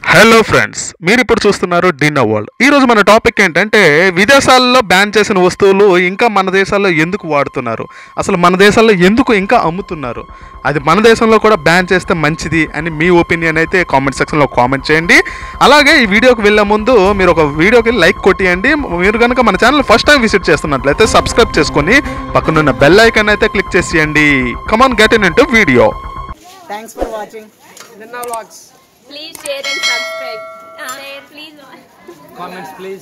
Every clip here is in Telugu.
హలో ఫ్రెండ్స్ మీరు ఇప్పుడు చూస్తున్నారు డిన్నర్ వరల్డ్ ఈ రోజు మన టాపిక్ ఏంటంటే విదేశాల్లో బ్యాన్ చేసిన వస్తువులు ఇంకా మన దేశాల్లో ఎందుకు వాడుతున్నారు అసలు మన దేశాల్లో ఎందుకు ఇంకా అమ్ముతున్నారు అది మన దేశంలో కూడా బ్యాన్ చేస్తే మంచిది అని మీ ఒపీనియన్ అయితే కామెంట్ సెక్షన్లో కామెంట్ చేయండి అలాగే ఈ వీడియోకి వెళ్ళే ముందు మీరు ఒక వీడియోకి లైక్ కొట్టియండి మీరు కనుక మన ఛానల్ ఫస్ట్ టైం విజిట్ చేస్తున్నట్లయితే సబ్స్క్రైబ్ చేసుకొని పక్కనున్న బెల్ ఐకాన్ అయితే క్లిక్ చేసేయండి come on get in into video Thanks for watching. Ninna vlogs. Please share and subscribe. Share, please. Comments, please.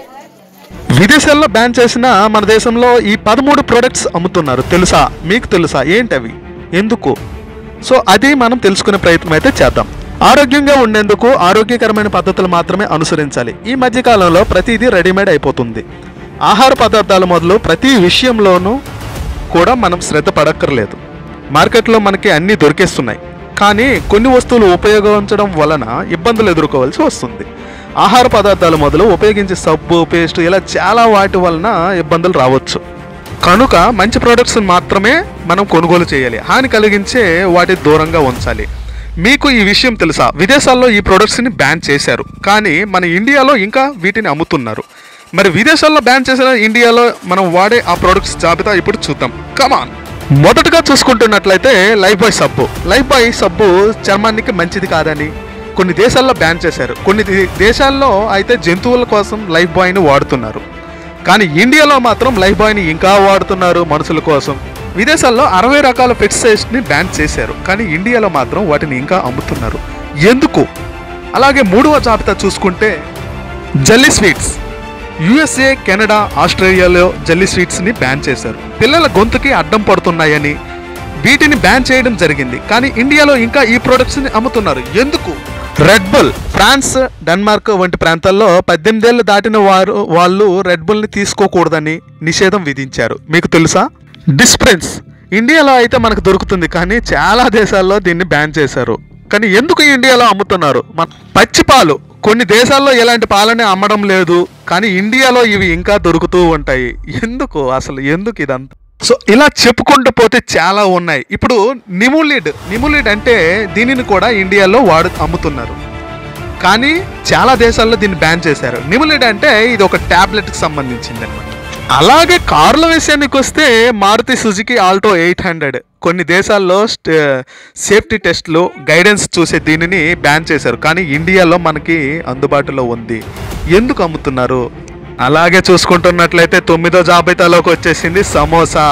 విదేశాల్లో బ్యాన్ చేసిన మన దేశంలో ఈ పదమూడు ప్రొడక్ట్స్ అమ్ముతున్నారు తెలుసా మీకు తెలుసా ఏంటవి ఎందుకు సో అది మనం తెలుసుకునే ప్రయత్నం అయితే చేద్దాం ఆరోగ్యంగా ఉండేందుకు ఆరోగ్యకరమైన పద్ధతులు మాత్రమే అనుసరించాలి ఈ మధ్య కాలంలో ప్రతిదీ రెడీమేడ్ అయిపోతుంది ఆహార పదార్థాలు మొదలు ప్రతి విషయంలోనూ కూడా మనం శ్రద్ధ పడక్కర్లేదు మార్కెట్లో మనకి అన్నీ దొరికేస్తున్నాయి కానీ కొన్ని వస్తువులు ఉపయోగించడం వలన ఇబ్బందులు ఎదుర్కోవాల్సి వస్తుంది ఆహార పదార్థాలు మొదలు ఉపయోగించే సబ్బు పేస్ట్ ఇలా చాలా వాటి వలన ఇబ్బందులు రావచ్చు కనుక మంచి ప్రోడక్ట్స్ మాత్రమే మనం కొనుగోలు చేయాలి హాని కలిగించే వాటి దూరంగా ఉంచాలి మీకు ఈ విషయం తెలుసా విదేశాల్లో ఈ ప్రొడక్ట్స్ని బ్యాన్ చేశారు కానీ మన ఇండియాలో ఇంకా వీటిని అమ్ముతున్నారు మరి విదేశాల్లో బ్యాన్ చేసిన ఇండియాలో మనం వాడే ఆ ప్రొడక్ట్స్ జాబితా ఇప్పుడు చూద్దాం కమాన్ మొదటగా చూసుకుంటున్నట్లయితే లైఫ్ బాయ్ సబ్బు లైఫ్ బాయ్ సబ్బు చర్మానికి మంచిది కాదని కొన్ని దేశాల్లో బ్యాన్ చేశారు కొన్ని దే- దేశాల్లో అయితే జంతువుల కోసం లైఫ్ బాయ్ని వాడుతున్నారు కానీ ఇండియాలో మాత్రం లైఫ్ బాయ్ని ఇంకా వాడుతున్నారు మనుషుల కోసం విదేశాల్లో అరవై రకాల పెస్టిసైడ్స్ని బ్యాన్ చేశారు కానీ ఇండియాలో మాత్రం వాటిని ఇంకా అమ్ముతున్నారు ఎందుకు అలాగే మూడవ జాబితా చూసుకుంటే జల్లీ స్వీట్స్ యుఎస్ఏ కెనడా ఆస్ట్రేలియాలో జల్లీ స్వీట్స్ని బ్యాన్ చేశారు పిల్లల గొంతుకి అడ్డం పడుతున్నాయని వీటిని బ్యాన్ చేయడం జరిగింది కానీ ఇండియాలో ఇంకా ఈ ప్రొడక్ట్స్ని అమ్ముతున్నారు ఎందుకు రెడ్ బుల్ ఫ్రాన్స్ డెన్మార్క్ వంటి ప్రాంతాల్లో పద్దెనిమిదేళ్ళు దాటిన వారు వాళ్ళు రెడ్ బుల్ని తీసుకోకూడదని నిషేధం విధించారు మీకు తెలుసా డిస్ప్రిన్స్ ఇండియాలో అయితే మనకు దొరుకుతుంది కానీ చాలా దేశాల్లో దీన్ని బ్యాన్ చేశారు కానీ ఎందుకు ఇండియాలో అమ్ముతున్నారు మన పచ్చి పాలు కొన్ని దేశాల్లో ఇలాంటి పాలని అమ్మడం లేదు కానీ ఇండియాలో ఇవి ఇంకా దొరుకుతూ ఉంటాయి ఎందుకు అసలు ఎందుకు ఇదంతా సో ఇలా చెప్పుకుంటూ పోతే చాలా ఉన్నాయి ఇప్పుడు నిములిడ్ నిములిడ్ అంటే దీనిని కూడా ఇండియాలో వాడు అమ్ముతున్నారు కానీ చాలా దేశాల్లో దీన్ని బ్యాన్ చేశారు నిములిడ్ అంటే ఇది ఒక టాబ్లెట్కి సంబంధించింది అనమాట అలాగే కార్ల విషయానికి వస్తే Maruti Suzuki Alto eight hundred కొన్ని దేశాల్లో స్ట్- సేఫ్టీ టెస్ట్లు గైడెన్స్ చూసే దీనిని బ్యాన్ చేశారు కానీ ఇండియాలో మనకి అందుబాటులో ఉంది ఎందుకు అమ్ముతున్నారు అలాగే చూసుకుంటున్నట్లయితే తొమ్మిదో జాబితాలోకి వచ్చేసింది సమోసా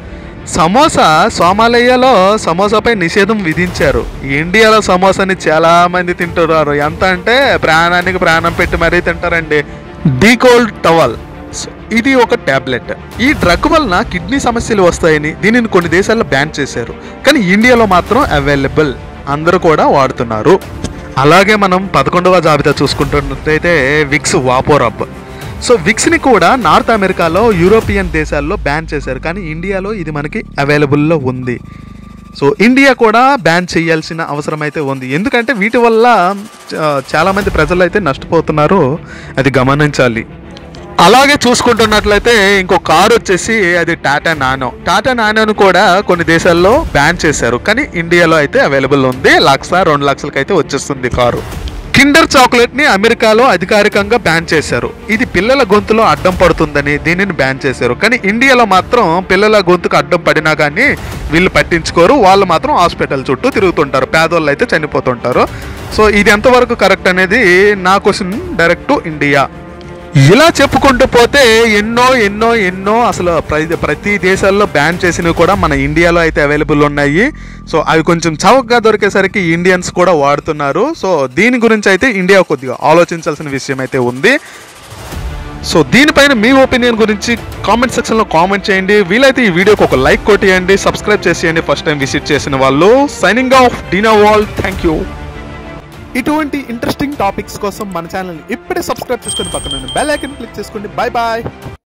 సమోసా సోమాలయ్యలో సమోసాపై నిషేధం విధించారు ఇండియాలో సమోసాని చాలా మంది తింటున్నారు ఎంత అంటే ప్రాణానికి ప్రాణం పెట్టి మరీ తింటారండి డీకోల్డ్ టవల్ సో, ఇది ఒక టాబ్లెట్ ఈ డ్రగ్ వలన కిడ్నీ సమస్యలు వస్తాయని దీనిని కొన్ని దేశాల్లో బ్యాన్ చేశారు కానీ ఇండియాలో మాత్రం అవైలబుల్ అందరూ కూడా వాడుతున్నారు అలాగే మనం పదకొండవ జాబితా చూసుకుంటున్నట్టయితే విక్స్ వాపోరబ్ సో విక్స్ని కూడా నార్త్ అమెరికాలో యూరోపియన్ దేశాల్లో బ్యాన్ చేశారు కానీ ఇండియాలో ఇది మనకి అవైలబుల్లో ఉంది సో ఇండియా కూడా బ్యాన్ చేయాల్సిన అవసరం అయితే ఉంది ఎందుకంటే వీటి వల్ల చ- చాలామంది ప్రజలు అయితే నష్టపోతున్నారు అది గమనించాలి అలాగే చూసుకుంటున్నట్లయితే ఇంకో కారు వచ్చేసి అది టాటా నానో టాటా నానోను కూడా కొన్ని దేశాల్లో బ్యాన్ చేశారు కానీ ఇండియాలో అయితే అవైలబుల్ ఉంది లక్ష రెండు లక్షలకి అయితే వచ్చేస్తుంది కారు కిండర్ చాక్లెట్ ని అమెరికాలో అధికారికంగా బ్యాన్ చేశారు ఇది పిల్లల గొంతులో అడ్డం పడుతుందని దీనిని బ్యాన్ చేశారు కానీ ఇండియాలో మాత్రం పిల్లల గొంతుకు అడ్డం పడినా కానీ వీళ్ళు పట్టించుకోరు వాళ్ళు మాత్రం హాస్పిటల్ చుట్టూ తిరుగుతుంటారు పేదోళ్ళు అయితే చనిపోతుంటారు సో ఇది ఎంతవరకు కరెక్ట్ అనేది నా క్వశ్చన్ డైరెక్ట్ టు ఇండియా ఇలా చెప్పుకుంటూ పోతే ఎన్నో ఎన్నో ఎన్నో అసలు ప్రతి ప్రతి దేశాల్లో బ్యాన్ చేసినవి కూడా మన ఇండియాలో అయితే అవైలబుల్ ఉన్నాయి సో అవి కొంచెం చౌకగా దొరికేసరికి ఇండియన్స్ కూడా వాడుతున్నారు సో దీని గురించి అయితే ఇండియా కొద్దిగా ఆలోచించాల్సిన విషయం అయితే ఉంది సో దీనిపైన మీ ఒపీనియన్ గురించి కామెంట్ సెక్షన్లో కామెంట్ చేయండి వీలైతే ఈ వీడియోకి ఒక లైక్ కొట్టేయండి సబ్స్క్రైబ్ చేసేయండి ఫస్ట్ టైం విజిట్ చేసిన వాళ్ళు సైనింగ్ ఆఫ్ డినా వాల్ థ్యాంక్ యూ ఇటువంటి ఇంట్రెస్టింగ్ టాపిక్స్ కోసం మన ఛానల్ ఇప్పుడే సబ్స్క్రైబ్ చేసుకొని పక్కన బెల్ ఐకన్ క్లిక్ చేసుకోండి బాయ్ బాయ్